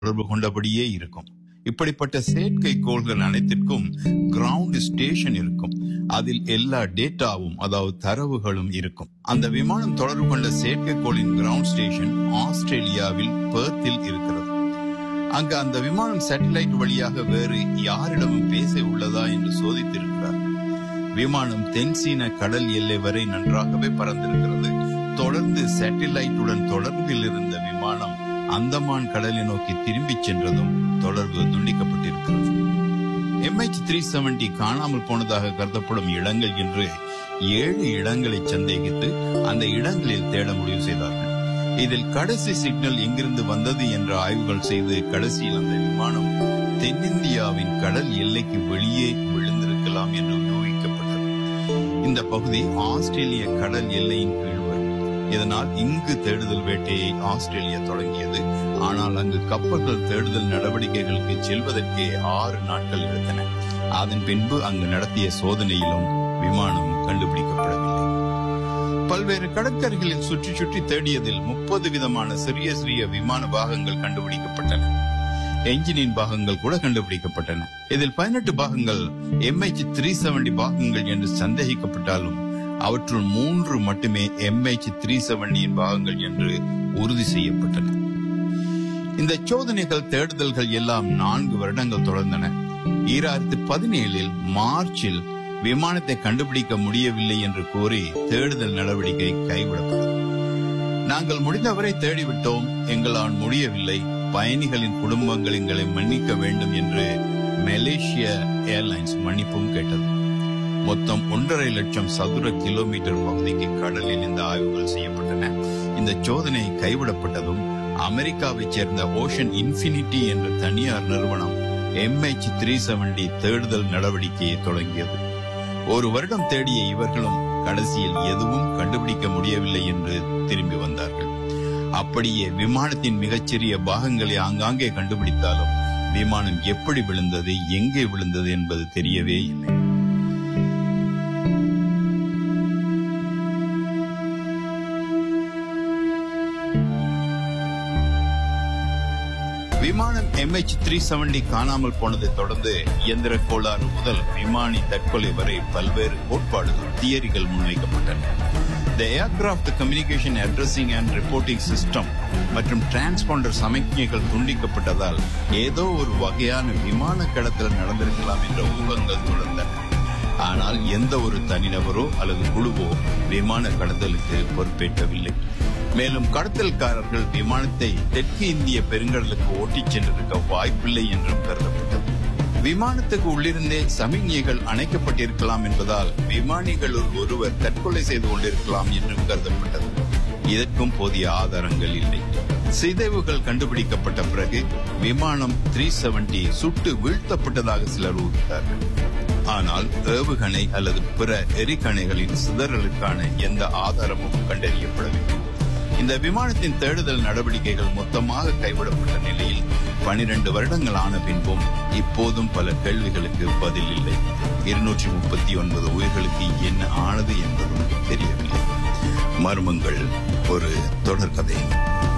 தொடர்பு கொண்டபடியே இருக்கும் இப்படிப்பட்ட செயற்கைக்கோள்கள் அனைத்திற்கும் கிரவுண்ட் ஸ்டேஷன் இருக்கும் அதில் எல்லா டேட்டாவும் அதாவது தரவுகளும் இருக்கும் அந்த விமானம் தொடர்பு கொண்ட செயற்கைக்கோளின் கிரவுண்ட் ஸ்டேஷன் ஆஸ்திரேலியாவில் பெர்த்தில் இருக்கிறது அங்கு அந்த விமானம் சேட்டலைட் வழியாக வேறு யாரிடமும் பேச உள்ளதா என்று சோதித்திருக்கிறார்கள் விமானம் தென்சீன கடல் எல்லை வரை நன்றாகவே பறந்திருக்கிறது தொடர்ந்து சேட்டலைட்டுடன் தொடர்பில் இருந்த விமானம் அந்தமான் கடலை நோக்கி திரும்பிச் சென்றதும் தொடர்பு துண்டிக்கப்பட்டிருக்கிறது எம்ஹெச் த்ரீ செவன்டி காணாமல் போனதாக கருதப்படும் இடங்கள் என்று ஏழு இடங்களை சந்தேகித்து அந்த இடங்களில் தேட முடிவு செய்தார்கள் இதில் கடைசி சிக்னல் எங்கிருந்து வந்தது என்ற ஆய்வுகள் செய்து கடைசியில் அந்த விமானம் தென்னிந்தியாவின் கடல் எல்லைக்கு வெளியே விழுந்திருக்கலாம் என்று யூகிக்கப்பட்டது இந்த பகுதி ஆஸ்திரேலிய கடல் எல்லையின் கீழ் வரும் இதனால் இங்கு தேடுதல் வேட்டையை ஆஸ்திரேலியா தொடங்கியது ஆனால் அங்கு கப்பல்கள் தேடுதல் நடவடிக்கைகளுக்கு செல்வதற்கே ஆறு நாட்கள் எடுத்தன அதன் பின்பு அங்கு நடத்திய சோதனையிலும் விமானம் கண்டுபிடிக்கப்படவில்லை பல்வேறு கடற்கரைகளில் சுற்றி சுற்றி தேடியதில் முப்பது விதமான சிறிய சிறிய விமான பாகங்கள் கண்டுபிடிக்கப்பட்டன என்ஜினின் பாகங்கள் கூட கண்டுபிடிக்கப்பட்டன இதில் பதினெட்டு பாகங்கள் எம்ஹெச் த்ரீ செவன்டி பாகங்கள் என்று சந்தேகிக்கப்பட்டாலும் அவற்றுள் மூன்று மட்டுமே எம்ஹெச் த்ரீ செவன்டியின் பாகங்கள் என்று உறுதி செய்யப்பட்டன இந்த சோதனைகள் தேடுதல்கள் எல்லாம் நான்கு வருடங்கள் தொடர்ந்தன ஈராயிரத்தி பதினேழில் மார்ச்சில் விமானத்தை கண்டுபிடிக்க முடியவில்லை என்று கூறி தேடுதல் நடவடிக்கை கைவிடப்பட்டது நாங்கள் முடிந்தவரை தேடிவிட்டோம் எங்களால் முடியவில்லை பயணிகளின் குடும்பங்கள் எங்களை மன்னிக்க வேண்டும் என்று மலேசிய ஏர்லைன்ஸ் மன்னிப்பும் கேட்டது மொத்தம் ஒன்றரை லட்சம் சதுர கிலோமீட்டர் பகுதிக்கு கடலில் இந்த ஆய்வுகள் செய்யப்பட்டன இந்த சோதனை கைவிடப்பட்டதும் அமெரிக்காவைச் சேர்ந்த ஓஷன் இன்ஃபினிட்டி என்ற தனியார் நிறுவனம் எம்ஹெச் த்ரீ செவன்டி தேடுதல் நடவடிக்கையை தொடங்கியது ஒரு வருடம் தேடிய இவர்களும் கடைசியில் எதுவும் கண்டுபிடிக்க முடியவில்லை என்று திரும்பி வந்தார்கள் அப்படியே விமானத்தின் மிகச்சிறிய பாகங்களை ஆங்காங்கே கண்டுபிடித்தாலும் விமானம் எப்படி விழுந்தது எங்கே விழுந்தது என்பது தெரியவே இல்லை விமானம் எம்ஹெச் த்ரீ செவன்டி காணாமல் போனதை தொடர்ந்து இயந்திர கோளாறு முதல் விமானி தற்கொலை வரை பல்வேறு கோட்பாடுகள் தியரிகள் முன்வைக்கப்பட்டன the aircraft communication addressing and reporting system மற்றும் டிரான்ஸ்பாண்டர் சமிக்ஞைகள் துண்டிக்கப்பட்டதால் ஏதோ ஒரு வகையான விமான கடத்தல் நடந்திருக்கலாம் என்ற ஊகங்கள் தொடர்ந்தன ஆனால் எந்த ஒரு தனிநபரோ அல்லது குழுவோ விமான கடத்தலுக்கு பொறுப்பேற்கவில்லை மேலும் கடத்தல்காரர்கள் விமானத்தை தெற்கு இந்திய பெருங்கடலுக்கு ஓட்டிச் சென்றிருக்க வாய்ப்பில்லை என்றும் கருதப்பட்டது விமானத்துக்கு உள்ளிருந்தே சமிக்ஞைகள் அணைக்கப்பட்டிருக்கலாம் என்பதால் விமானிகளுள் ஒருவர் தற்கொலை செய்து கொண்டிருக்கலாம் என்றும் கருதப்பட்டது இதற்கும் போதிய ஆதாரங்கள் இல்லை சிதைவுகள் கண்டுபிடிக்கப்பட்ட பிறகு விமானம் த்ரீ செவன்டி சுட்டு வீழ்த்தப்பட்டதாக சிலர் ஊகித்தார்கள் ஆனால் ஏவுகணை அல்லது பிற எரிகணைகளின் சிதறலுக்கான எந்த ஆதாரமும் கண்டறியப்படவில்லை இந்த விமானத்தின் தேடுதல் நடவடிக்கைகள் மொத்தமாக கைவிடப்பட்ட நிலையில் பனிரெண்டு வருடங்கள் ஆன பின்பும் இப்போதும் பல கேள்விகளுக்கு பதில் இல்லை இருநூற்றி முப்பத்தி ஒன்பது உயிர்களுக்கு என்ன ஆனது என்பதும் தெரியவில்லை மர்மங்கள் ஒரு தொடர்கதை